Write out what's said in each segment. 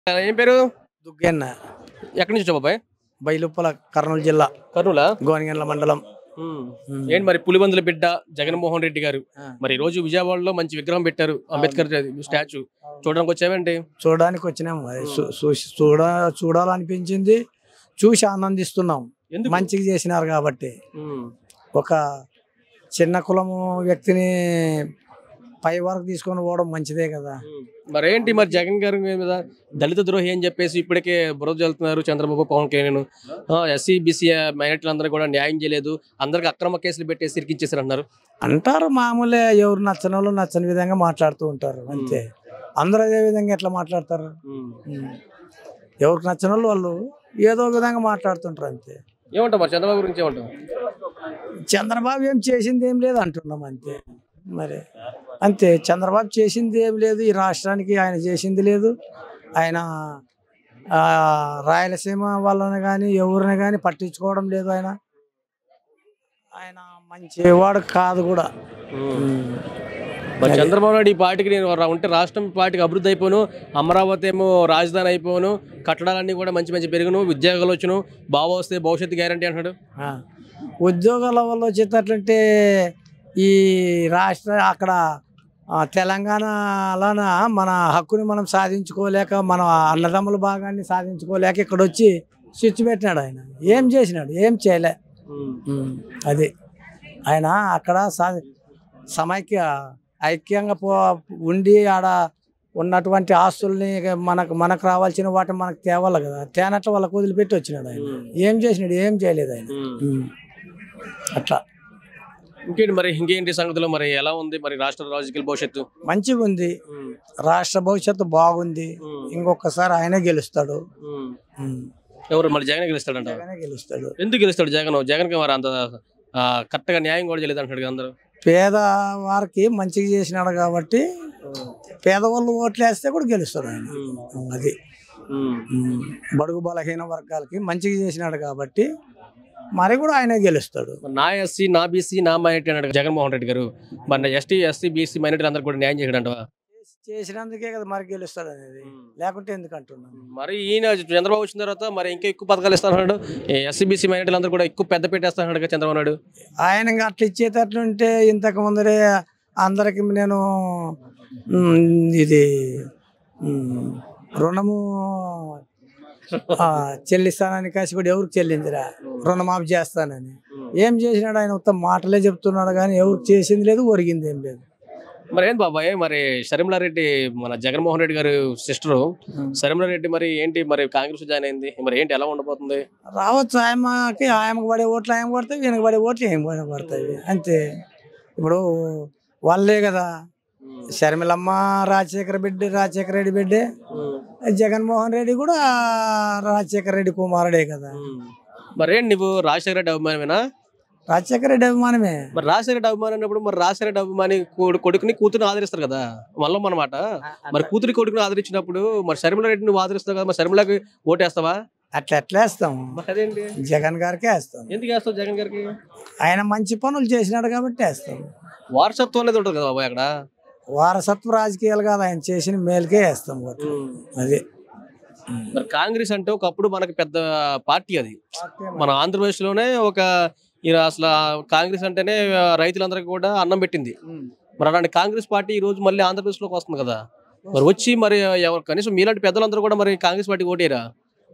ఏం పేరు దుగ్గన్న ఎక్కడి నుంచి వచ్చావు బాబాయ్ బయలుప్పల కర్నూలు జిల్లా కర్నూలా గోనిగండ్ల మండలం ఏంటి మరి పులిబందుల బిడ్డ జగన్మోహన్ రెడ్డి గారు ఆ. మరి ఈ రోజు విజయవాడలో మంచి విగ్రహం పెట్టారు అంబేద్కర్ స్టాచ్యూ చూడడానికి వచ్చావేంటి చూడడానికి వచ్చినాము అది చూ- చూసి చూడ చూడాలనిపించింది చూసి ఆనందిస్తున్నాం ఎందుకు? మంచిగా చేసినారు కాబట్టి ఉమ్. ఒక చిన్న కులము వ్యక్తిని పై వరకు తీసుకొని పోవడం మంచిదే కదా ఉమ్. మరి ఏంటి మరి జగన్ గారి మీద దళిత ద్రోహి అని చెప్పేసి ఇప్పటికే బురద చల్లుతున్నారు చంద్రబాబు పవన్ కళ్యాణ్ ఎస్సీ బీసీ మైనార్టీలు అందరూ కూడా న్యాయం చేయలేదు అందరికి అక్రమ కేసులు పెట్టేసి ఇరికించేసారు అన్నారు అంటారు మామూలే ఎవరు నచ్చని వాళ్ళు నచ్చని విధంగా మాట్లాడుతూ ఉంటారు అంతే అందరూ అదే విధంగా ఎట్లా మాట్లాడతారు ఉమ్. ఉమ్. ఎవరికి నచ్చిన వాళ్ళు వాళ్ళు ఏదో విధంగా మాట్లాడుతుంటారు అంతే ఏమంటావు మరి చంద్రబాబు గురించి ఏమంటావు చంద్రబాబు ఏం చేసింది ఏం లేదు అంటున్నాం అంతే మరి అంతే చంద్రబాబు చేసింది ఏం లేదు ఈ రాష్ట్రానికి ఆయన చేసింది లేదు ఆయన ఆ, రాయలసీమ వాళ్ళని కానీ ఎవరిని కానీ పట్టించుకోవడం లేదు ఆయన ఆయన మంచివాడు కాదు కూడా ఉమ్. మరి చంద్రబాబు నాయుడు ఈ పార్టీకి నేను రా- ఉంటే రాష్ట్రం ఈ పార్టీకి అభివృద్ధి అయిపోను అమరావతి ఏమో రాజధాని అయిపోను కట్టడాలన్నీ కూడా మంచి మంచి పెరుగును ఉద్యోగాలు వచ్చును బాగా వస్తే భవిష్యత్తు గ్యారంటీ అంటున్నాడు ఆ. ఉద్యోగాల వల్ల వచ్చేటట్లంటే ఈ రాష్ట్ర అక్కడ ఆ, తెలంగాణలోన మన హక్కుని మనం సాధించుకోలేక మన అన్నదమ్ముల భాగాన్ని సాధించుకోలేక ఇక్కడ వచ్చి స్విచ్ పెట్టినాడు ఆయన ఏం చేసినాడు ఏం చేయలే ఉమ్, అది ఆయన అక్కడ సా సమైక్య ఐక్యంగా పో ఉండి ఆడ ఉన్నటువంటి ఆస్తుల్ని మనకు మనకు రావాల్సిన వాటిని మనకు తేవాలి కదా తేనట్ల వాళ్ళకు వదిలిపెట్టి వచ్చినాడు ఆయన ఏం చేసినాడు ఏం చేయలేదు ఆయన ఉమ్. అట్లా ఇంకేంటి మరి ఇంకేంటి సంగతిలో మరి ఎలా ఉంది మరి రాష్ట్ర రాజకీయ భవిష్యత్తు మంచిగా ఉంది రాష్ట్ర భవిష్యత్తు బాగుంది ఇంకొకసారి ఆయనే గెలుస్తాడు ఉమ్. ఎవరు మరి జగన్ గెలుస్తాడంట జగనే గెలుస్తాడు ఎందుకు గెలుస్తాడు జగన్ జగన్ కి మరి అంత కరెక్ట్ గా న్యాయం కూడా చేయలేదు అంటాడు కదా అందరూ పేద వారికి మంచిగా చేసినాడు కాబట్టి పేదవాళ్ళు ఓట్లు వేస్తే కూడా గెలుస్తాడు ఆయన అది ఉమ్. ఉమ్. బడుగు బలహీన వర్గాలకి మంచిగా చేసినాడు కాబట్టి మరి కూడా ఆయనే గెలుస్తాడు మరి నా ఎస్సీ నా బీసీ నా మైనార్టీ అన్నాడు జగన్మోహన్ రెడ్డి గారు మరి ఎస్టీ ఎస్సీ బీసీ మైనార్టీ అందరూ కూడా న్యాయం చేయడంటవా చేసినందుకే కదా మరి గెలుస్తాడు అనేది లేకుంటే ఎందుకు అంటున్నాను మరి ఈయన చంద్రబాబు వచ్చిన తర్వాత మరి ఇంకా ఎక్కువ పథకాలు ఇస్తాడు ఎస్సీ బీసీ మైనార్టీలు అందరూ కూడా ఎక్కువ పెద్ద పెట్టేస్తాడు కదా చంద్రబాబు నాయుడు ఆయన ఇంకా అట్లా ఇచ్చేటట్లుంటే ఇంతకు ముందరే అందరికి నేను ఉమ్, ఇది ఉమ్, రుణము ఆ, చెల్లిస్తానని కాసి కూడా ఎవరికి చెల్లిందిరా రుణమాఫీ చేస్తానని ఏం చేసినాడు ఆయన ఉత్తమ మాటలే చెప్తున్నాడు కానీ ఎవరికి చేసింది లేదు ఒరిగింది ఏం లేదు మరి ఏంటి బాబాయ్ మరి రెడ్డి మన జగన్మోహన్ రెడ్డి గారు సిస్టరు రెడ్డి మరి ఏంటి మరి కాంగ్రెస్ జాయిన్ అయింది మరి ఏంటి ఎలా ఉండబోతుంది రావచ్చు ఆయనకి ఆయనకు పడే ఓట్లు ఆయన పడతాయి ఈయనకు పడే ఓట్లు ఏం పడతాయి అంతే ఇప్పుడు వాళ్ళే కదా షర్మిలమ్మ రాజశేఖర బిడ్డ రాజశేఖర రెడ్డి బిడ్డే జగన్మోహన్ రెడ్డి కూడా రాజశేఖర రెడ్డి కుమారుడే కదా మరి ఏంటి నువ్వు రాజశేఖర రెడ్డి అభిమానమేనా రాజశేఖర రెడ్డి అభిమానమే మరి రాజశేఖర రెడ్డి అభిమానం అన్నప్పుడు మరి రాజశేఖర రెడ్డి అభిమాని కొడు- కొడుకుని కూతురుని ఆదరిస్తారు కదా మళ్ళీ అనమాట మరి కూతురి కొడుకుని ఆదరించినప్పుడు మరి శర్మిల రెడ్డి నువ్వు ఆదరిస్తావు కదా మరి శర్మిలకి ఓటేస్తావా అట్లా ఎట్లా వేస్తాం మరి అదేంటి జగన్ గారికి వేస్తాం ఎందుకు వేస్తావు జగన్ గారికి ఆయన మంచి పనులు చేసినాడు కాబట్టి వేస్తాం వారసత్వం అనేది ఉంటుంది కదా బాబాయ్ అక్కడ వారసత్వ రాజకీయాలు కాదు ఆయన చేసిన మేలుకే వేస్తాం ఓట్లు. అది మరి కాంగ్రెస్ అంటే ఒకప్పుడు మనకి పెద్ద పార్టీ అది మన ఆంధ్రప్రదేశ్ లోనే ఒక ఈ అసలు ఆ కాంగ్రెస్ అంటేనే ఆ, రైతులందరికీ కూడా అన్నం పెట్టింది మరి అలాంటి కాంగ్రెస్ పార్టీ ఈ రోజు మళ్ళీ ఆంధ్రప్రదేశ్ లోకి వస్తుంది కదా మరి వచ్చి మరి ఎవరు కనీసం మీలాంటి పెద్దలందరూ కూడా మరి కాంగ్రెస్ పార్టీ ఓటేరా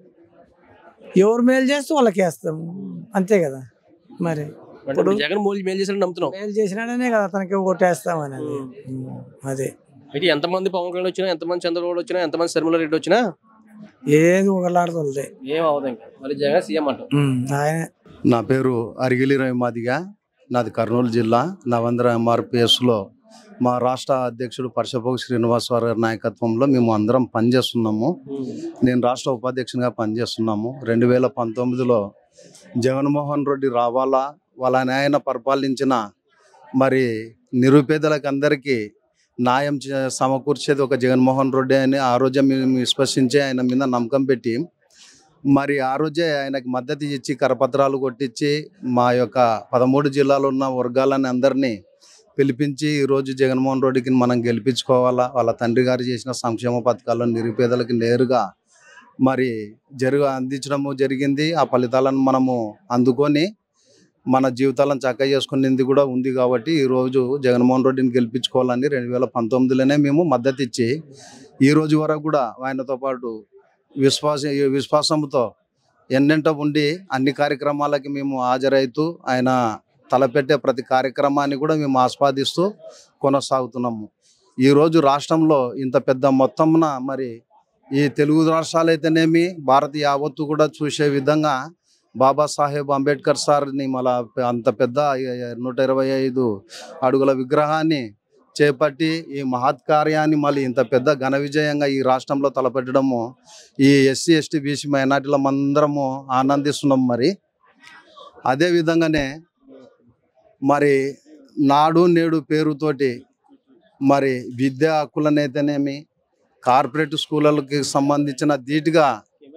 ఎవరు మేలు చేస్తే వాళ్ళకి వేస్తాం అంతే కదా మరి అంటే ఇప్పుడు జగన్ మోదీ మేలు చేశారని నమ్ముతున్నాం మేలు చేసినాడనే కదా అతనికి ఓటేస్తాం అనేది ఉమ్, అదే అయితే ఎంతమంది పవన్ కళ్యాణ్ వచ్చినా ఎంతమంది చంద్రబాబు వచ్చినా ఎంతమంది శర్మల రెడ్డి వచ్చినా ఏది ఒకలాడుతుంది ఏం అవదు ఇంకా మళ్ళీ జగన్ సీఎం అంటాం ఆయన నా పేరు అరిగిలి రవిమాదిగా నాది కర్నూలు జిల్లా నవంద్ర ఎంఆర్పిఎస్లో మా రాష్ట్ర అధ్యక్షుడు పరశపోగు శ్రీనివాసరావు గారి నాయకత్వంలో మేము అందరం పనిచేస్తున్నాము నేను రాష్ట్ర ఉపాధ్యక్షునిగా పనిచేస్తున్నాము రెండు వేల పంతొమ్మిదిలో జగన్మోహన్ రెడ్డి రావాలా వాళ్ళ ఆయన పరిపాలించిన మరి నిరుపేదలకు అందరికీ న్యాయం చే- సమకూర్చేది ఒక జగన్మోహన్ రెడ్డి అని ఆ రోజే మేము విశ్వసించి ఆయన మీద నమ్మకం పెట్టి మరి ఆ రోజే ఆయనకు మద్దతు ఇచ్చి కరపత్రాలు కొట్టించి మా యొక్క పదమూడు జిల్లాలో ఉన్న వర్గాలని అందరినీ పిలిపించి ఈరోజు జగన్మోహన్ రెడ్డికి మనం గెలిపించుకోవాలా వాళ్ళ తండ్రి గారు చేసిన సంక్షేమ పథకాలను నిరుపేదలకు నేరుగా మరి జరుగు అందించడము జరిగింది ఆ ఫలితాలను మనము అందుకొని మన జీవితాలను చక్కగా చేసుకునేది కూడా ఉంది కాబట్టి ఈరోజు జగన్మోహన్ రెడ్డిని గెలిపించుకోవాలని రెండు వేల పంతొమ్మిదిలోనే మేము మద్దతు ఇచ్చి ఈ రోజు వరకు కూడా ఆయనతో పాటు విశ్వాస విశ్వాసంతో ఎన్నెంట ఉండి అన్ని కార్యక్రమాలకి మేము హాజరైతూ ఆయన తలపెట్టే ప్రతి కార్యక్రమాన్ని కూడా మేము ఆస్వాదిస్తూ కొనసాగుతున్నాము ఈరోజు రాష్ట్రంలో ఇంత పెద్ద మొత్తంన మరి ఈ తెలుగు రాష్ట్రాలు అయితేనేమి భారత యావత్తు కూడా చూసే విధంగా బాబాసాహెబ్ అంబేద్కర్ సార్ని మళ్ళా అంత పెద్ద నూట ఇరవై ఐదు అడుగుల విగ్రహాన్ని చేపట్టి ఈ మహత్ కార్యాన్ని మళ్ళీ ఇంత పెద్ద ఘన విజయంగా ఈ రాష్ట్రంలో తలపెట్టడము ఈ ఎస్సీ ఎస్టీ బీసీ మైనార్టీల అందరము ఆనందిస్తున్నాం మరి అదే విధంగానే మరి నాడు నేడు పేరుతోటి మరి విద్యా హక్కులనైతేనేమి కార్పొరేట్ స్కూళ్ళకి సంబంధించిన ధీటుగా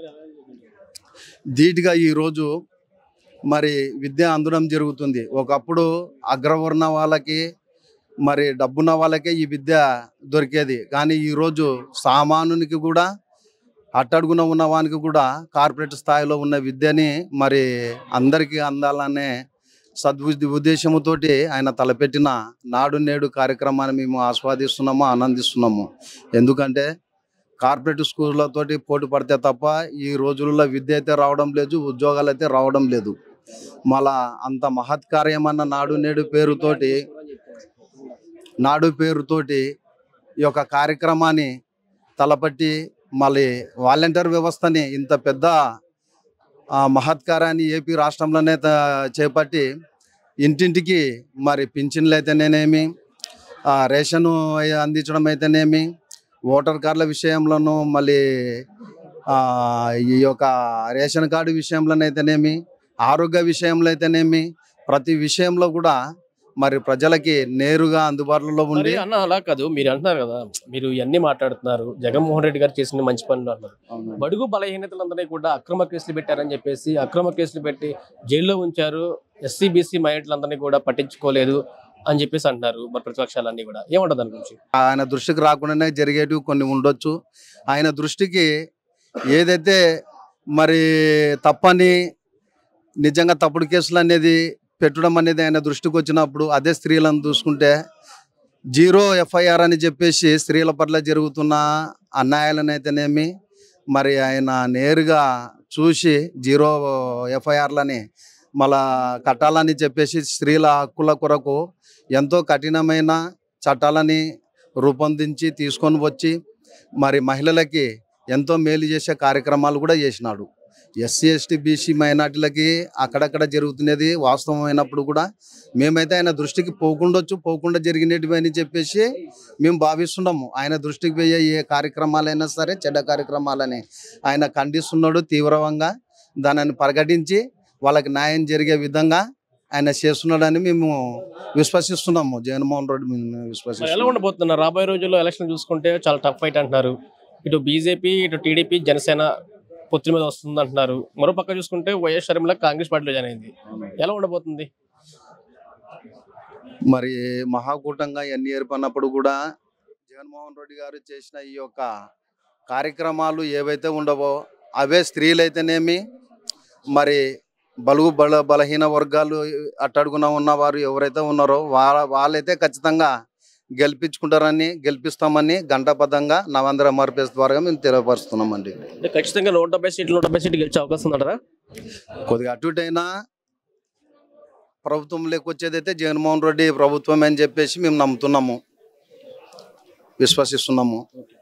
ధీటుగా ఈరోజు మరి విద్య అందడం జరుగుతుంది ఒకప్పుడు అగ్రవర్ణ వాళ్ళకి మరి డబ్బున్న వాళ్ళకే ఈ విద్య దొరికేది కానీ ఈరోజు సామానునికి కూడా అట్టడుగున ఉన్న వానికి కూడా కార్పొరేట్ స్థాయిలో ఉన్న విద్యని మరి అందరికీ అందాలనే సద్బుద్ధి ఉద్దేశముతోటి ఆయన తలపెట్టిన నాడు నేడు కార్యక్రమాన్ని మేము ఆస్వాదిస్తున్నాము ఆనందిస్తున్నాము ఎందుకంటే కార్పొరేట్ స్కూళ్ళతోటి పోటీ పడితే తప్ప ఈ రోజుల్లో విద్య అయితే రావడం లేదు ఉద్యోగాలు అయితే రావడం లేదు మళ్ళా అంత మహత్కార్యమన్న నాడు నేడు పేరుతోటి నాడు పేరుతోటి ఈ యొక్క కార్యక్రమాన్ని తలపట్టి మళ్ళీ వాలంటీర్ వ్యవస్థని ఇంత పెద్ద ఆ, మహత్కారాన్ని ఏపీ రాష్ట్రంలోనే త- చేపట్టి ఇంటింటికి మరి పింఛన్లు అయితేనేమి ఆ, రేషను అందించడం అయితేనేమి ఓటర్ కార్డుల విషయంలోనూ మళ్ళీ ఆ, ఈ యొక్క రేషన్ కార్డు విషయంలోనైతేనేమి ఆరోగ్య విషయంలో అయితేనేమి ప్రతి విషయంలో కూడా మరి ప్రజలకి నేరుగా అందుబాటులో మరి ఉండి అన్న అలా కాదు మీరు అంటున్నారు కదా మీరు ఇవన్నీ మాట్లాడుతున్నారు జగన్మోహన్ రెడ్డి గారు చేసిన మంచి పనులు అన్నారు బడుగు బలహీనతలందరినీ కూడా అక్రమ కేసులు పెట్టారని చెప్పేసి అక్రమ కేసులు పెట్టి జైల్లో ఉంచారు ఎస్సీ బీసీ మైనార్టీలందరినీ కూడా పట్టించుకోలేదు అని చెప్పేసి అంటున్నారు మరి ప్రతిపక్షాలన్నీ కూడా ఏమంటారు దాని గురించి ఆయన దృష్టికి రాకుండానే జరిగేటివి కొన్ని ఉండొచ్చు ఆయన దృష్టికి ఏదైతే మరి తప్పని నిజంగా తప్పుడు కేసులు అనేది పెట్టడం అనేది ఆయన దృష్టికి వచ్చినప్పుడు అదే స్త్రీలను చూసుకుంటే జీరో ఎఫ్ఐఆర్ అని చెప్పేసి స్త్రీల పట్ల జరుగుతున్న అన్యాయాలను అయితేనేమి మరి ఆయన నేరుగా చూసి జీరో ఎఫ్ఐఆర్లని మళ్ళా కట్టాలని చెప్పేసి స్త్రీల హక్కుల కొరకు ఎంతో కఠినమైన చట్టాలని రూపొందించి తీసుకొని వచ్చి మరి మహిళలకి ఎంతో మేలు చేసే కార్యక్రమాలు కూడా చేసినాడు ఎస్సీ ఎస్టీ బీసీ మైనార్టీలకి అక్కడక్కడ జరుగుతున్నది వాస్తవమైనప్పుడు కూడా మేమైతే ఆయన దృష్టికి పోకుండొచ్చు పోకుండా జరిగినటివి అని చెప్పేసి మేము భావిస్తున్నాము ఆయన దృష్టికి పోయే ఏ కార్యక్రమాలైనా సరే చెడ్డ కార్యక్రమాలని ఆయన ఖండిస్తున్నాడు తీవ్రంగా దానిని ప్రకటించి వాళ్ళకి న్యాయం జరిగే విధంగా ఆయన చేస్తున్నాడని మేము విశ్వసిస్తున్నాము జగన్మోహన్ రెడ్డి మేము మరి ఎలా విశ్వసిస్తున్నాము ఉండబోతున్నారు రాబోయే రోజుల్లో ఎలక్షన్ చూసుకుంటే చాలా టఫ్ ఫైట్ అంటున్నారు ఇటు బీజేపీ ఇటు టీడీపీ జనసేన పొత్తుల మీద వస్తుంది అంటున్నారు మరో పక్క చూసుకుంటే వైఎస్ షర్మిల కాంగ్రెస్ పార్టీలో జాయిన్ అయింది ఎలా ఉండబోతుంది మరి మహాకూటంగా ఎన్ని ఏర్పడినప్పుడు కూడా జగన్మోహన్ రెడ్డి గారు చేసిన ఈ యొక్క కార్యక్రమాలు ఏవైతే ఉండవో అవే స్త్రీలైతేనేమి మరి బలుగు బల బలహీన వర్గాలు అట్టడుగున ఉన్నవారు ఎవరైతే ఉన్నారో వాళ్ళ వాళ్ళైతే ఖచ్చితంగా గెలిపించుకుంటారని గెలిపిస్తామని గంటబద్ధంగా నవేంద్ర ఎంఆర్పిఎస్ ద్వారా మేము తెలియపరుస్తున్నామండి అంటే ఖచ్చితంగా నూట డెబ్బై సీట్లు నూట డెబ్బై సీట్లు గెలిచే అవకాశం ఉందంటారా కొద్దిగా అటు ఇటైనా ప్రభుత్వం లేకొచ్చేదైతే జగన్మోహన్ రెడ్డి ప్రభుత్వం అని చెప్పేసి మేము నమ్ముతున్నాము విశ్వసిస్తున్నాము